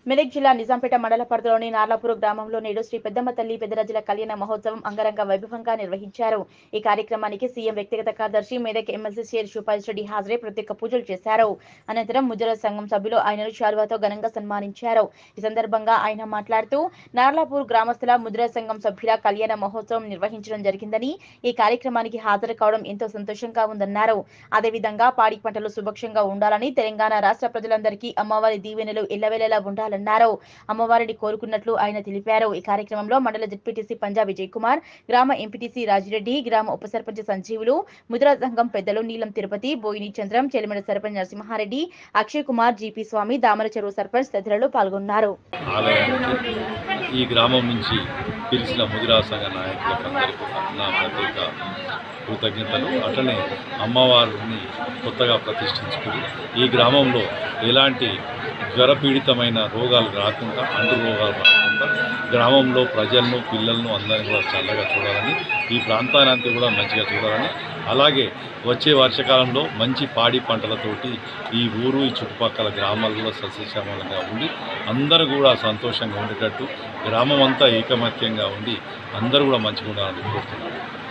మెదక్ జిల్లా నిజాంపేట మండల పరిధిలోని నార్లాపూర్ గ్రామంలో నేడు శ్రీ పెద్దమ్మ తల్లి పెద్దరజల కళ్యాణ మహోత్సవం అంగరంగ వైభవంగా నిర్వహించారు ఈ కార్యక్రమానికి సీఎం వ్యక్తిగత కార్యదర్శి మెదక్ ఎమ్మెల్సీ షేర్ శుపాల్ రెడ్డి హాజరై ప్రత్యేక పూజలు చేశారు అనంతరం ముజర సంఘం సభ్యులు ఆయనను శాల్వాతో ఘనంగా సన్మానించారు ఈ సందర్భంగా ఆయన మాట్లాడుతూ నార్లాపూర్ గ్రామస్తుల ముద్ర సంఘం సభ్యుల కళ్యాణ మహోత్సవం నిర్వహించడం జరిగిందని ఈ కార్యక్రమానికి హాజరు కావడం ఎంతో సంతోషంగా ఉందన్నారు అదేవిధంగా పాడి పంటలు సుభిక్షంగా ఉండాలని తెలంగాణ రాష్ట్ర ప్రజలందరికీ అమ్మవారి దీవెనలు ఎల్లవేళలా ఉండాలన్నారు అమ్మవారిని కోరుకున్నట్లు ఆయన తెలిపారు ఈ కార్యక్రమంలో మండల జడ్పీటీసీ పంజా విజయ్ కుమార్ గ్రామ ఎంపీటీసీ రాజిరెడ్డి గ్రామ ఉప సర్పంచ్ సంజీవులు ముద్రా సంఘం పెద్దలు నీలం తిరుపతి బోయిని చంద్రం చెలిమెడ సర్పంచ్ నరసింహారెడ్డి అక్షయ్ కుమార్ జీపీ స్వామి దామర చెరువు సర్పంచ్ తదితరులు పాల్గొన్నారు ఆలయానికి ఈ గ్రామం నుంచి పిలిచిన ముదిరా సంఘ నాయకులకందరికీ నా ప్రత్యేక కృతజ్ఞతలు అట్లనే అమ్మవారిని కొత్తగా ప్రతిష్ఠించుకుని ఈ గ్రామంలో ఎలాంటి జ్వరపీడితమైన రోగాలు రాకుండా అంటు రోగాలు రాకుండా గ్రామంలో ప్రజలను పిల్లలను అందరినీ కూడా చల్లగా చూడాలని ఈ ప్రాంతాన్ని కూడా మంచిగా చూడాలని అలాగే వచ్చే వర్షకాలంలో మంచి పాడి పంటలతోటి ఈ ఊరు ఈ చుట్టుపక్కల గ్రామాలు కూడా సస్యశ్యామలంగా ఉండి అందరూ కూడా సంతోషంగా ఉండేటట్టు గ్రామం అంతా ఏకమత్యంగా ఉండి అందరూ కూడా మంచిగా ఉండాలని కోరుతున్నాను